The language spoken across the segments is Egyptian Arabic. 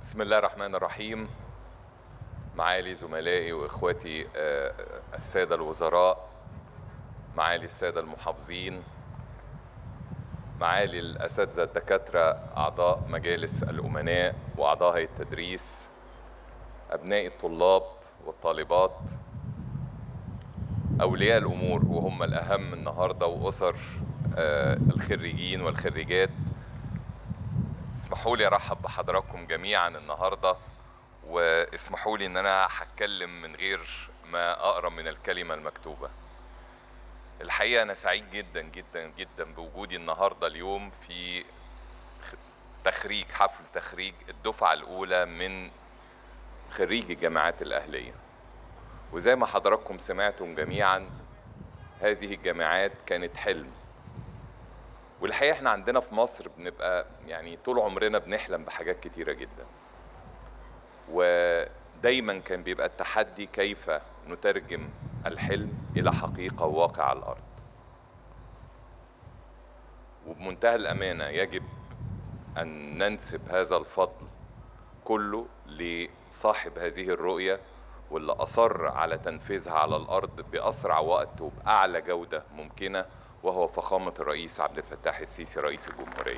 بسم الله الرحمن الرحيم معالي زملائي واخواتي آه، الساده الوزراء معالي الساده المحافظين معالي الاساتذه الدكاتره اعضاء مجالس الامناء واعضاء هيئه التدريس ابناء الطلاب والطالبات اولياء الامور وهم الاهم النهارده واسر آه، الخريجين والخريجات اسمحوا لي ارحب بحضراتكم جميعا النهارده واسمحوا لي ان انا هتكلم من غير ما اقرا من الكلمه المكتوبه الحقيقه انا سعيد جدا جدا جدا بوجودي النهارده اليوم في خ- تخريج حفل تخريج الدفعه الاولى من خريجي الجامعات الاهليه وزي ما حضراتكم سمعتم جميعا هذه الجامعات كانت حلم والحقيقه احنا عندنا في مصر بنبقى يعني طول عمرنا بنحلم بحاجات كتيره جدا ودايما كان بيبقى التحدي كيف نترجم الحلم الى حقيقه وواقع على الارض وبمنتهى الامانه يجب ان ننسب هذا الفضل كله لصاحب هذه الرؤيه واللي اصر على تنفيذها على الارض باسرع وقت وباعلى جوده ممكنه وهو فخامه الرئيس عبد الفتاح السيسي رئيس الجمهوريه.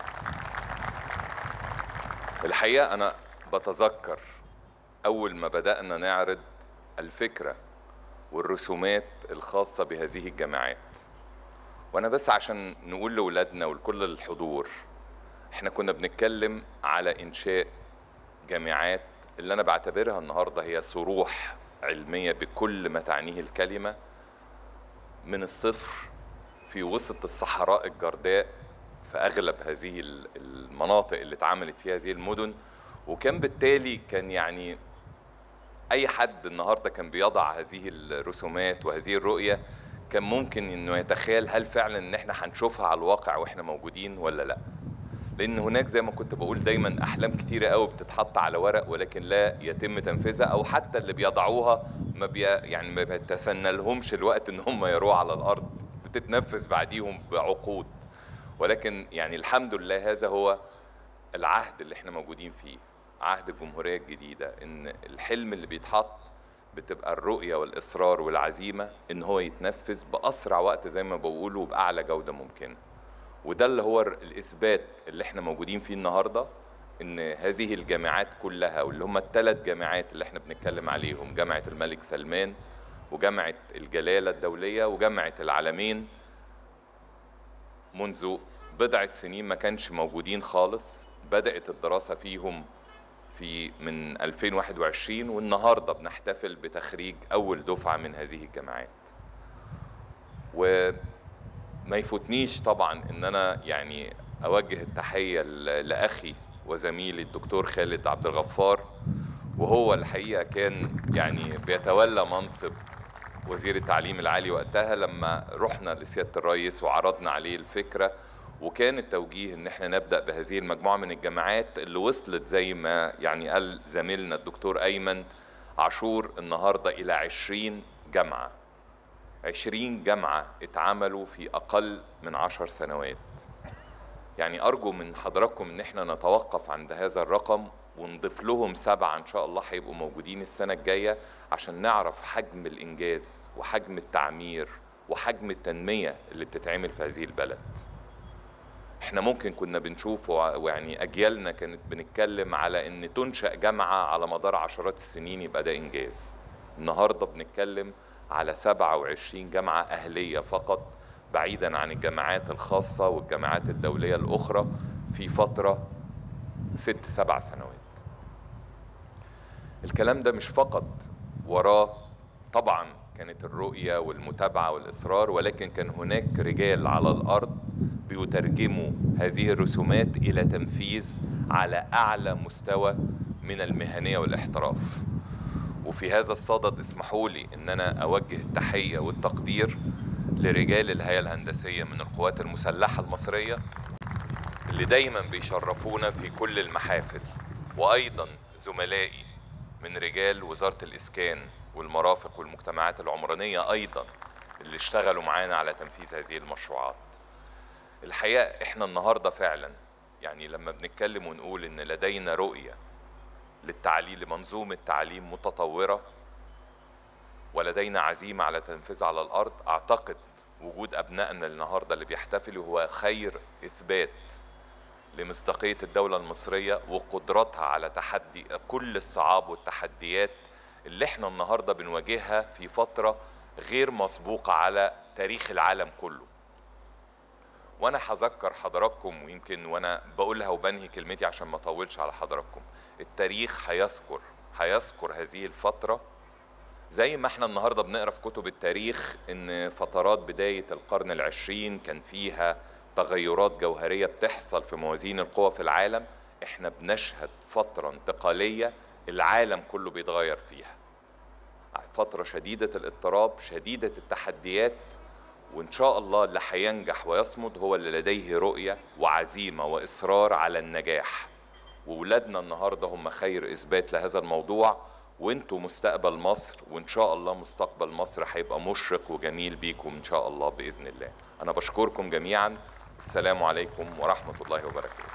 الحقيقه انا بتذكر اول ما بدانا نعرض الفكره والرسومات الخاصه بهذه الجامعات. وانا بس عشان نقول لاولادنا ولكل الحضور احنا كنا بنتكلم على انشاء جامعات اللي انا بعتبرها النهارده هي صروح علميه بكل ما تعنيه الكلمه من الصفر في وسط الصحراء الجرداء في اغلب هذه ال- المناطق اللي اتعملت فيها هذه المدن وكان بالتالي كان يعني اي حد النهارده كان بيضع هذه الرسومات وهذه الرؤيه كان ممكن انه يتخيل هل فعلا ان احنا هنشوفها على الواقع واحنا موجودين ولا لا لان هناك زي ما كنت بقول دايما احلام كتيره قوي بتتحط على ورق ولكن لا يتم تنفيذها او حتى اللي بيضعوها ما بي يعني ما بيتسنى لهمش الوقت ان هم يروحوا على الارض بتتنفذ بعديهم بعقود ولكن يعني الحمد لله هذا هو العهد اللي احنا موجودين فيه عهد الجمهوريه الجديده ان الحلم اللي بيتحط بتبقى الرؤيه والاصرار والعزيمه ان هو يتنفذ باسرع وقت زي ما بقول وباعلى جوده ممكنه وده اللي هو الاثبات اللي احنا موجودين فيه النهارده ان هذه الجامعات كلها واللي هم الثلاث جامعات اللي احنا بنتكلم عليهم جامعه الملك سلمان وجامعه الجلاله الدوليه وجامعه العالمين منذ بضعه سنين ما كانش موجودين خالص بدات الدراسه فيهم في من 2021 والنهارده بنحتفل بتخريج اول دفعه من هذه الجامعات وما يفوتنيش طبعا ان انا يعني اوجه التحيه ل- لاخي وزميلي الدكتور خالد عبد الغفار وهو الحقيقه كان يعني بيتولى منصب وزير التعليم العالي وقتها لما رحنا لسياده الرئيس وعرضنا عليه الفكره وكان التوجيه ان احنا نبدا بهذه المجموعه من الجامعات اللي وصلت زي ما يعني قال زميلنا الدكتور ايمن عاشور النهارده الى 20 جامعه 20 جامعه اتعملوا في اقل من 10 سنوات يعني ارجو من حضراتكم ان احنا نتوقف عند هذا الرقم ونضيف لهم سبعه ان شاء الله هيبقوا موجودين السنه الجايه عشان نعرف حجم الانجاز وحجم التعمير وحجم التنميه اللي بتتعمل في هذه البلد احنا ممكن كنا بنشوف وع- ويعني اجيالنا كانت بنتكلم على ان تنشا جامعه على مدار عشرات السنين يبقى ده انجاز النهارده بنتكلم على 27 جامعه اهليه فقط بعيدا عن الجامعات الخاصه والجامعات الدوليه الاخرى في فتره ست سبع سنوات الكلام ده مش فقط وراه طبعا كانت الرؤية والمتابعة والإصرار ولكن كان هناك رجال على الأرض بيترجموا هذه الرسومات إلى تنفيذ على أعلى مستوى من المهنية والاحتراف وفي هذا الصدد اسمحوا لي ان انا اوجه التحيه والتقدير لرجال الهيئه الهندسيه من القوات المسلحه المصريه اللي دايما بيشرفونا في كل المحافل وايضا زملائي من رجال وزاره الاسكان والمرافق والمجتمعات العمرانيه ايضا اللي اشتغلوا معانا على تنفيذ هذه المشروعات الحقيقه احنا النهارده فعلا يعني لما بنتكلم ونقول ان لدينا رؤيه للتعليم لمنظومة تعليم متطورة ولدينا عزيمة على تنفيذها على الأرض أعتقد وجود أبنائنا النهاردة اللي بيحتفلوا هو خير إثبات لمصداقية الدولة المصرية وقدرتها على تحدي كل الصعاب والتحديات اللي احنا النهاردة بنواجهها في فترة غير مسبوقة على تاريخ العالم كله وانا هذكر حضراتكم ويمكن وانا بقولها وبنهي كلمتي عشان ما اطولش على حضراتكم التاريخ هيذكر هيذكر هذه الفتره زي ما احنا النهارده بنقرا في كتب التاريخ ان فترات بدايه القرن العشرين كان فيها تغيرات جوهريه بتحصل في موازين القوى في العالم احنا بنشهد فتره انتقاليه العالم كله بيتغير فيها فتره شديده الاضطراب شديده التحديات وان شاء الله اللي هينجح ويصمد هو اللي لديه رؤيه وعزيمه واصرار على النجاح وولادنا النهارده هم خير اثبات لهذا الموضوع وانتوا مستقبل مصر وان شاء الله مستقبل مصر هيبقى مشرق وجميل بيكم ان شاء الله باذن الله انا بشكركم جميعا السلام عليكم ورحمه الله وبركاته